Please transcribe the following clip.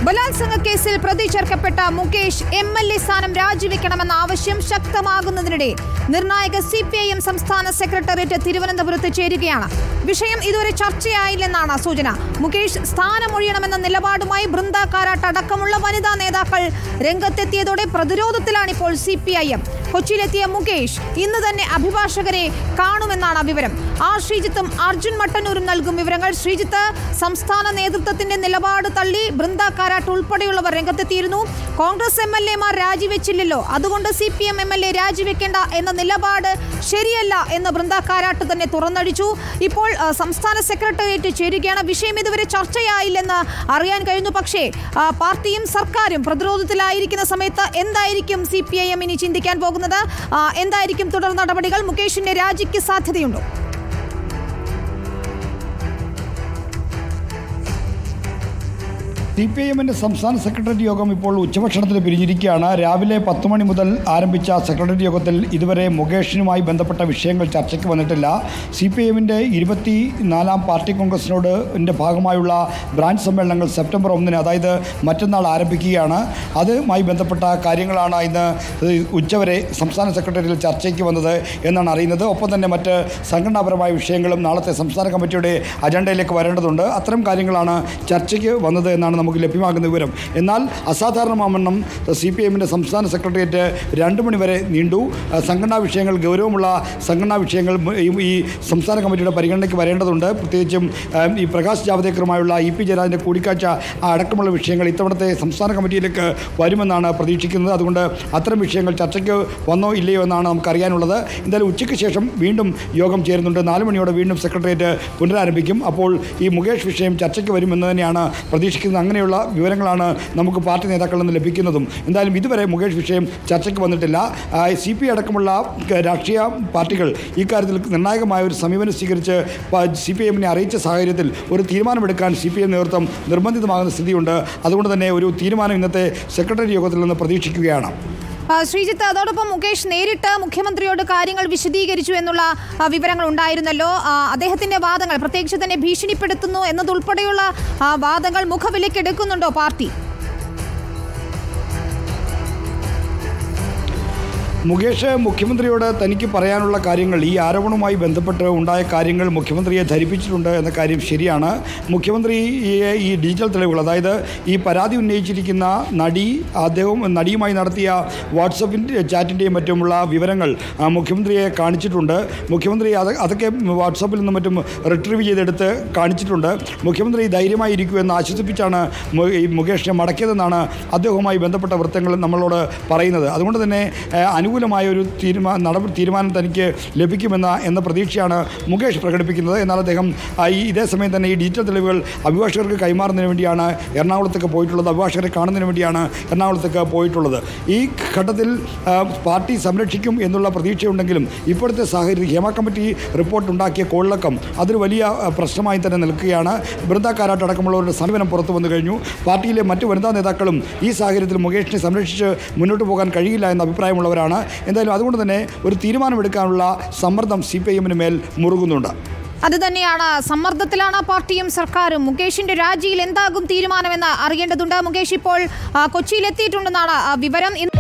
ബലാത്സംഗ കേസിൽ പ്രതി ചേർക്കപ്പെട്ട മുകേഷ് എം എൽ എ സ്ഥാനം രാജിവെക്കണമെന്ന ആവശ്യം ശക്തമാകുന്നതിനിടെ നിർണായക സി പി ഐ എം സംസ്ഥാന സെക്രട്ടേറിയറ്റ് തിരുവനന്തപുരത്ത് ചേരുകയാണ് വിഷയം ഇതുവരെ ചർച്ചയായില്ലെന്നാണ് സൂചന മുകേഷ് സ്ഥാനമൊഴിയണമെന്ന നിലപാടുമായി ബൃന്ദ കാരാട്ട് അടക്കമുള്ള വനിതാ നേതാക്കൾ രംഗത്തെത്തിയതോടെ പ്രതിരോധത്തിലാണിപ്പോൾ സി പി ഐ എം കൊച്ചിയിലെത്തിയ മുകേഷ് ഇന്ന് തന്നെ അഭിഭാഷകരെ കാണുമെന്നാണ് വിവരം ആർ ശ്രീജിത്തും അർജുൻ മട്ടന്നൂരും നൽകും വിവരങ്ങൾ ശ്രീജിത്ത് സംസ്ഥാന നേതൃത്വത്തിന്റെ നിലപാട് തള്ളി ബൃന്ദ കാരാട്ട് ഉൾപ്പെടെയുള്ളവർ രംഗത്തെത്തിയിരുന്നു കോൺഗ്രസ് എം എൽ എമാർ രാജിവെച്ചില്ലല്ലോ അതുകൊണ്ട് C P M M L A രാജിവെക്കേണ്ട എന്ന നിലപാട് ശരിയല്ല എന്ന് ബൃന്ദ കാരാട്ട് തന്നെ തുറന്നടിച്ചു ഇപ്പോൾ ആ, സംസ്ഥാന സെക്രട്ടേറിയറ്റ് ചേരുകയാണ് വിഷയം ഇതുവരെ ചർച്ചയായില്ലെന്ന് അറിയാൻ കഴിഞ്ഞു പക്ഷേ ആ, പാർട്ടിയും സർക്കാരും പ്രതിരോധത്തിലായിരിക്കുന്ന സമയത്ത് എന്തായിരിക്കും സി പി ഐ എം ഇനി ചിന്തിക്കാൻ പോകുന്നത് ആ, എന്തായിരിക്കും തുടർ നടപടികൾ മുകേഷിന്റെ രാജിക്ക് സാധ്യതയുണ്ടോ സി പി ഐ എമ്മിൻ്റെ സംസ്ഥാന സെക്രട്ടേറിയറ്റ് യോഗം ഇപ്പോൾ ഉച്ചഭക്ഷണത്തിന് പിരിഞ്ഞിരിക്കുകയാണ് രാവിലെ പത്ത് മണി മുതൽ ആരംഭിച്ച സെക്രട്ടേറിയറ്റ് യോഗത്തിൽ ഇതുവരെ മുകേഷിനുമായി ബന്ധപ്പെട്ട വിഷയങ്ങൾ ചർച്ചയ്ക്ക് വന്നിട്ടില്ല സി പി ഐ എമ്മിൻ്റെ ഇരുപത്തി നാലാം പാർട്ടി കോൺഗ്രസിനോട് ൻ്റെ ഭാഗമായുള്ള ബ്രാഞ്ച് സമ്മേളനങ്ങൾ സെപ്റ്റംബർ ഒന്നിന് അതായത് മറ്റന്നാൾ ആരംഭിക്കുകയാണ് അതുമായി ബന്ധപ്പെട്ട കാര്യങ്ങളാണ് ഇന്ന് ഉച്ചവരെ സംസ്ഥാന സെക്രട്ടേറിയറ്റിൽ ചർച്ചയ്ക്ക് വന്നത് എന്നാണ് അറിയുന്നത് ഒപ്പം തന്നെ മറ്റ് സംഘടനാപരമായ വിഷയങ്ങളും നാളത്തെ സംസ്ഥാന കമ്മിറ്റിയുടെ അജണ്ടയിലേക്ക് വരേണ്ടതുണ്ട് അത്തരം കാര്യങ്ങളാണ് ചർച്ചയ്ക്ക് വന്നത് എന്നാണ് നമുക്ക് ലഭ്യമാകുന്ന വിവരം എന്നാൽ അസാധാരണമാവണ്ണം സി പി എമ്മിൻ്റെ സംസ്ഥാന സെക്രട്ടേറിയറ്റ് രണ്ട് മണിവരെ നീണ്ടു അഹ് സംഘടനാ വിഷയങ്ങൾ ഗൗരവമുള്ള സംഘടനാ വിഷയങ്ങൾ മ- ഈ- ഈ സംസ്ഥാന കമ്മിറ്റിയുടെ പരിഗണനയ്ക്ക് വരേണ്ടതുണ്ട് പ്രത്യേകിച്ചും അഹ് ഈ പ്രകാശ് ജാവദേക്കറുമായുള്ള ഇ പി ജയരാജൻ്റെ കൂടിക്കാഴ്ച അടക്കമുള്ള വിഷയങ്ങൾ ഇത്തവണത്തെ സംസ്ഥാന കമ്മിറ്റിയിലേക്ക് വരുമെന്നാണ് പ്രതീക്ഷിക്കുന്നത് അതുകൊണ്ട് അത്തരം വിഷയങ്ങൾ ചർച്ചയ്ക്ക് വന്നോ ഇല്ലയോ എന്നാണ് നമുക്കറിയാനുള്ളത് എന്തായാലും ഉച്ചയ്ക്ക് ശേഷം വീണ്ടും യോഗം ചേരുന്നുണ്ട് നാല് മണിയോടെ വീണ്ടും സെക്രട്ടേറിയറ്റ് പുനരാരംഭിക്കും അപ്പോൾ ഈ മുകേഷ് വിഷയം ചർച്ചയ്ക്ക് വരുമെന്ന് തന്നെയാണ് പ്രതീക്ഷിക്കുന്നത് അങ്ങനെയുള്ള വിവരങ്ങളാണ് നമുക്ക് പാർട്ടി നേതാക്കളിൽ നിന്ന് ലഭിക്കുന്നതും എന്തായാലും ഇതുവരെ മുകേഷ് വിഷയം ചർച്ചയ്ക്ക് വന്നിട്ടില്ല സി പി അടക്കമുള്ള ക- രാഷ്ട്രീയ പാർട്ടികൾ ഇക്കാര്യത്തിൽ നിർണായകമായ ഒരു സമീപനം സ്വീകരിച്ച് സി പി എമ്മിനെ അറിയിച്ച സാഹചര്യത്തിൽ ഒരു തീരുമാനമെടുക്കാൻ സി പി എം നേതൃത്വം നിർബന്ധിതമാകുന്ന സ്ഥിതിയുണ്ട് അതുകൊണ്ട് തന്നെ ഒരു തീരുമാനം ഇന്നത്തെ സെക്രട്ടറി യോഗത്തിൽ നിന്ന് പ്രതീക്ഷിക്കുകയാണ് ആ, ശ്രീജിത്ത് അതോടൊപ്പം മുകേഷ് നേരിട്ട് മുഖ്യമന്ത്രിയോട് കാര്യങ്ങൾ വിശദീകരിച്ചു എന്നുള്ള ആ, വിവരങ്ങൾ ഉണ്ടായിരുന്നല്ലോ ആ, അദ്ദേഹത്തിന്റെ വാദങ്ങൾ പ്രത്യേകിച്ച് തന്നെ ഭീഷണിപ്പെടുത്തുന്നു എന്നതുൾപ്പെടെയുള്ള ആ, വാദങ്ങൾ മുഖവിലക്കെടുക്കുന്നുണ്ടോ പാർട്ടി മുകേഷ് മുഖ്യമന്ത്രിയോട് തനിക്ക് പറയാനുള്ള കാര്യങ്ങൾ ഈ ആരോപണവുമായി ബന്ധപ്പെട്ട് ഉണ്ടായ കാര്യങ്ങൾ മുഖ്യമന്ത്രിയെ ധരിപ്പിച്ചിട്ടുണ്ട് എന്ന കാര്യം ശരിയാണ് മുഖ്യമന്ത്രി ഈ ഈ ഡിജിറ്റൽ തെളിവുകൾ അതായത് ഈ പരാതി ഉന്നയിച്ചിരിക്കുന്ന നടി അദ്ദേഹം നടിയുമായി നടത്തിയ വാട്സപ്പിൻ്റെ ചാറ്റിൻ്റെയും മറ്റുമുള്ള വിവരങ്ങൾ ആ, മുഖ്യമന്ത്രിയെ കാണിച്ചിട്ടുണ്ട് മുഖ്യമന്ത്രി അത് അതൊക്കെ വാട്സപ്പിൽ നിന്നും മറ്റും റിട്രീവ് ചെയ്തെടുത്ത് കാണിച്ചിട്ടുണ്ട് മുഖ്യമന്ത്രി ധൈര്യമായി ഇരിക്കുമെന്ന് ആശ്വസിപ്പിച്ചാണ് മു- ഈ മുകേഷിനെ മടക്കിയതെന്നാണ് അദ്ദേഹവുമായി ബന്ധപ്പെട്ട വൃത്തങ്ങൾ നമ്മളോട് പറയുന്നത് അതുകൊണ്ട് തന്നെ ഏഹ്, അനുകൂലമായ ഒരു തീരുമാന നടപടി തീരുമാനം തനിക്ക് ലഭിക്കുമെന്ന എന്ന പ്രതീക്ഷയാണ് മുകേഷ് പ്രകടിപ്പിക്കുന്നത് എന്നാൽ അദ്ദേഹം ആ, ഈ ഇതേ സമയം തന്നെ ഈ ഡിജിറ്റൽ തെളിവുകൾ അഭിഭാഷകർക്ക് കൈമാറുന്നതിന് വേണ്ടിയാണ് എറണാകുളത്തേക്ക് പോയിട്ടുള്ളത് അഭിഭാഷകരെ കാണുന്നതിന് വേണ്ടിയാണ് എറണാകുളത്തേക്ക് പോയിട്ടുള്ളത് ഈ ഘട്ടത്തിൽ ആ, പാർട്ടി സംരക്ഷിക്കും എന്നുള്ള പ്രതീക്ഷയുണ്ടെങ്കിലും ഇപ്പോഴത്തെ സാഹചര്യത്തിൽ ഹേമ കമ്മിറ്റി റിപ്പോർട്ട് ഉണ്ടാക്കിയ കോളിളക്കം അതൊരു വലിയ ആ, പ്രശ്നമായി തന്നെ നിൽക്കുകയാണ് ബൃന്ദ കാരാട്ട് അടക്കമുള്ളവരുടെ സമീപനം പുറത്തു വന്നു കഴിഞ്ഞു പാർട്ടിയിലെ മറ്റു വനിതാ നേതാക്കളും ഈ സാഹചര്യത്തിൽ മുകേഷിനെ സംരക്ഷിച്ച് മുന്നോട്ട് പോകാൻ കഴിയില്ല എന്ന അഭിപ്രായമുള്ളവരാണ് എന്തായാലും അതുകൊണ്ട് തന്നെ ഒരു തീരുമാനമെടുക്കാനുള്ള സമ്മർദ്ദം സി പി ഐ എമ്മിന് മേൽ മുറുകുന്നുണ്ട് അത് തന്നെയാണ് സമ്മർദ്ദത്തിലാണ് പാർട്ടിയും സർക്കാരും മുകേഷിന്റെ രാജിയിൽ എന്താകും തീരുമാനമെന്ന് അറിയേണ്ടതുണ്ട് മുകേഷ് ഇപ്പോൾ ആ, കൊച്ചിയിൽ എത്തിയിട്ടുണ്ടെന്നാണ് ആ, വിവരം ഇന്ന്